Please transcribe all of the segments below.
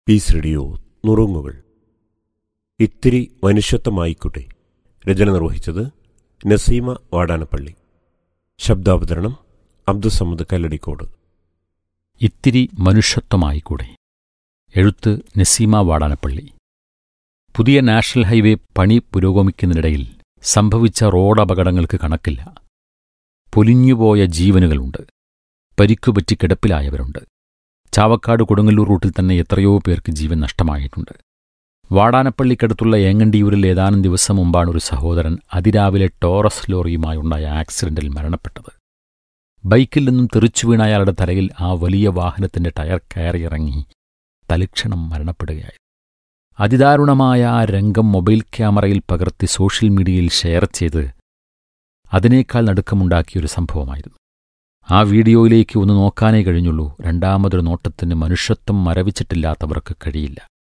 piece radio നുറുങ്ങുകൾ ഇത്തിരി മനുഷ്യത്വമായിക്കോട്ടെ രചന നിർവഹിച്ചത് നസീമ വാടാനപ്പള്ളി ശബ്ദാവതരണം അബ്ദുസമ്മദ് കല്ലടിക്കോട് ഇത്തിരി മനുഷ്യത്വമായിക്കൂടെ എഴുത്ത് നസീമ വാടാനപ്പള്ളി പുതിയ നാഷണൽ ഹൈവേ പണി പുരോഗമിക്കുന്നതിനിടയിൽ സംഭവിച്ച റോഡപകടങ്ങൾക്ക് കണക്കില്ല പൊലിഞ്ഞുപോയ ജീവനുകളുണ്ട് പരിക്കുപറ്റി കിടപ്പിലായവരുണ്ട് ചാവക്കാട് കൊടുങ്ങല്ലൂർ റൂട്ടിൽ തന്നെ എത്രയോ പേർക്ക് ജീവൻ നഷ്ടമായിട്ടുണ്ട് വാടാനപ്പള്ളിക്കടുത്തുള്ള ഏങ്ങണ്ടിയൂരിൽ ഏതാനും ദിവസം മുമ്പാണ് ഒരു സഹോദരൻ അതിരാവിലെ ടോറസ് ലോറിയുമായുണ്ടായ ആക്സിഡന്റിൽ മരണപ്പെട്ടത് ബൈക്കിൽ നിന്നും തെറിച്ചു വീണ അയാളുടെ തലയിൽ ആ വലിയ വാഹനത്തിന്റെ ടയർ കയറിയിറങ്ങി തലക്ഷണം മരണപ്പെടുകയായി അതിദാരുണമായ ആ രംഗം മൊബൈൽ ക്യാമറയിൽ പകർത്തി സോഷ്യൽ മീഡിയയിൽ ഷെയർ ചെയ്ത് അതിനേക്കാൾ നടുക്കമുണ്ടാക്കിയൊരു സംഭവമായിരുന്നു ആ വീഡിയോയിലേക്ക് ഒന്ന് നോക്കാനേ കഴിഞ്ഞുള്ളൂ രണ്ടാമതൊരു നോട്ടത്തിന് മനുഷ്യത്വം മരവിച്ചിട്ടില്ലാത്തവർക്ക് കഴിയില്ല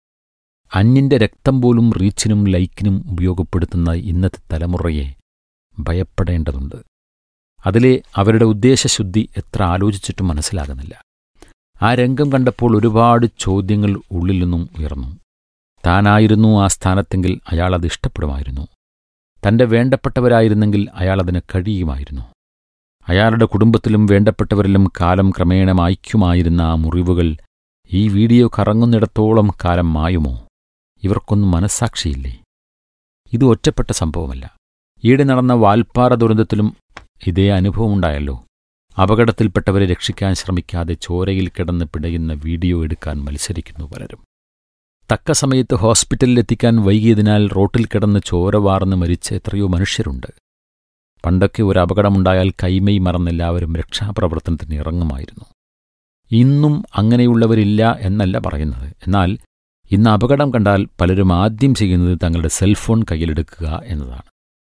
അന്യന്റെ രക്തം പോലും റീച്ചിനും ലൈക്കിനും ഉപയോഗപ്പെടുത്തുന്ന ഇന്നത്തെ തലമുറയെ ഭയപ്പെടേണ്ടതുണ്ട് അതിലെ അവരുടെ ഉദ്ദേശശുദ്ധി എത്ര ആലോചിച്ചിട്ടും മനസ്സിലാകുന്നില്ല ആ രംഗം കണ്ടപ്പോൾ ഒരുപാട് ചോദ്യങ്ങൾ ഉള്ളിൽ നിന്നും ഉയർന്നു താനായിരുന്നു ആ സ്ഥാനത്തെങ്കിൽ അയാൾ അത് ഇഷ്ടപ്പെടുമായിരുന്നു തന്റെ വേണ്ടപ്പെട്ടവരായിരുന്നെങ്കിൽ അയാൾ അതിന് കഴിയുമായിരുന്നു അയാളുടെ കുടുംബത്തിലും വേണ്ടപ്പെട്ടവരിലും കാലം ക്രമേണ മായ്ക്കുമായിരുന്ന ആ മുറിവുകൾ ഈ വീഡിയോ കറങ്ങുന്നിടത്തോളം കാലം മായുമോ ഇവർക്കൊന്നും മനസ്സാക്ഷിയില്ലേ ഇത് ഒറ്റപ്പെട്ട സംഭവമല്ല ഈടെ നടന്ന വാൽപ്പാറ ദുരന്തത്തിലും ഇതേ അനുഭവമുണ്ടായല്ലോ അപകടത്തിൽപ്പെട്ടവരെ രക്ഷിക്കാൻ ശ്രമിക്കാതെ ചോരയിൽ കിടന്ന് പിടയുന്ന വീഡിയോ എടുക്കാൻ മത്സരിക്കുന്നു പലരും തക്ക സമയത്ത് ഹോസ്പിറ്റലിലെത്തിക്കാൻ വൈകിയതിനാൽ റോട്ടിൽ കിടന്ന് ചോര വാർന്ന് മരിച്ച എത്രയോ മനുഷ്യരുണ്ട് പണ്ടൊക്കെ ഒരു അപകടമുണ്ടായാൽ കൈമൈ മറന്നെല്ലാവരും രക്ഷാപ്രവർത്തനത്തിന് ഇറങ്ങുമായിരുന്നു ഇന്നും അങ്ങനെയുള്ളവരില്ല എന്നല്ല പറയുന്നത് എന്നാൽ ഇന്ന് അപകടം കണ്ടാൽ പലരും ആദ്യം ചെയ്യുന്നത് തങ്ങളുടെ സെൽഫോൺ കയ്യിലെടുക്കുക എന്നതാണ്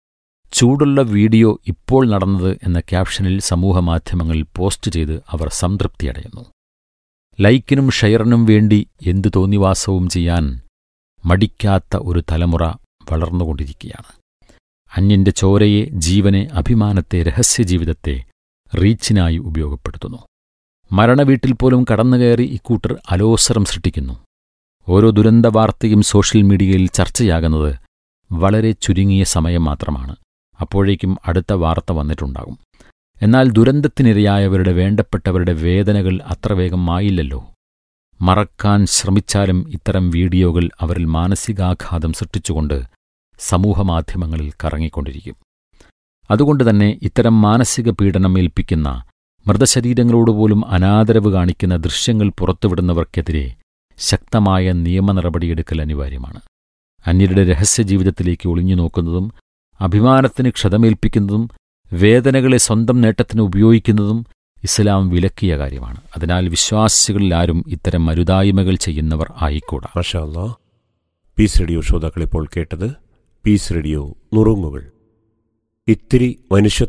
ചൂടുള്ള വീഡിയോ ഇപ്പോൾ നടന്നത് എന്ന ക്യാപ്ഷനിൽ സമൂഹമാധ്യമങ്ങളിൽ പോസ്റ്റ് ചെയ്ത് അവർ സംതൃപ്തിയടയുന്നു ലൈക്കിനും ഷെയറിനും വേണ്ടി എന്തു തോന്നിവാസവും ചെയ്യാൻ മടിക്കാത്ത ഒരു തലമുറ വളർന്നുകൊണ്ടിരിക്കുകയാണ് അന്യന്റെ ചോരയെ ജീവനെ അഭിമാനത്തെ രഹസ്യജീവിതത്തെ റീച്ചിനായി ഉപയോഗപ്പെടുത്തുന്നു മരണവീട്ടിൽ പോലും കടന്നുകയറി ഇക്കൂട്ടർ അലോസരം സൃഷ്ടിക്കുന്നു ഓരോ ദുരന്ത വാർത്തയും സോഷ്യൽ മീഡിയയിൽ ചർച്ചയാകുന്നത് വളരെ ചുരുങ്ങിയ സമയം മാത്രമാണ് അപ്പോഴേക്കും അടുത്ത വാർത്ത വന്നിട്ടുണ്ടാകും എന്നാൽ ദുരന്തത്തിനിരയായവരുടെ വേണ്ടപ്പെട്ടവരുടെ വേദനകൾ അത്ര വേഗം മായില്ലല്ലോ മറക്കാൻ ശ്രമിച്ചാലും ഇത്തരം വീഡിയോകൾ അവരിൽ മാനസികാഘാതം സൃഷ്ടിച്ചുകൊണ്ട് സമൂഹമാധ്യമങ്ങളിൽ കറങ്ങിക്കൊണ്ടിരിക്കും അതുകൊണ്ട് തന്നെ ഇത്തരം മാനസിക പീഡനം ഏൽപ്പിക്കുന്ന മൃതശരീരങ്ങളോടുപോലും അനാദരവ് കാണിക്കുന്ന ദൃശ്യങ്ങൾ പുറത്തുവിടുന്നവർക്കെതിരെ ശക്തമായ നിയമ നടപടിയെടുക്കൽ അനിവാര്യമാണ് അന്യരുടെ രഹസ്യജീവിതത്തിലേക്ക് ഒളിഞ്ഞു നോക്കുന്നതും അഭിമാനത്തിന് ക്ഷതമേൽപ്പിക്കുന്നതും വേദനകളെ സ്വന്തം നേട്ടത്തിന് ഉപയോഗിക്കുന്നതും ഇസ്ലാം വിലക്കിയ കാര്യമാണ് അതിനാൽ വിശ്വാസികളിൽ ആരും ഇത്തരം മരുതായ്മകൾ ചെയ്യുന്നവർ ആയിക്കൂടാ മഷാ അല്ലാ പീസ് റേഡിയോ ശ്രോതാക്കളിപ്പോൾ കേട്ടത് പീസ് റേഡിയോ നുറുങ്ങുകൾ ഇത്തിരി മനുഷ്യ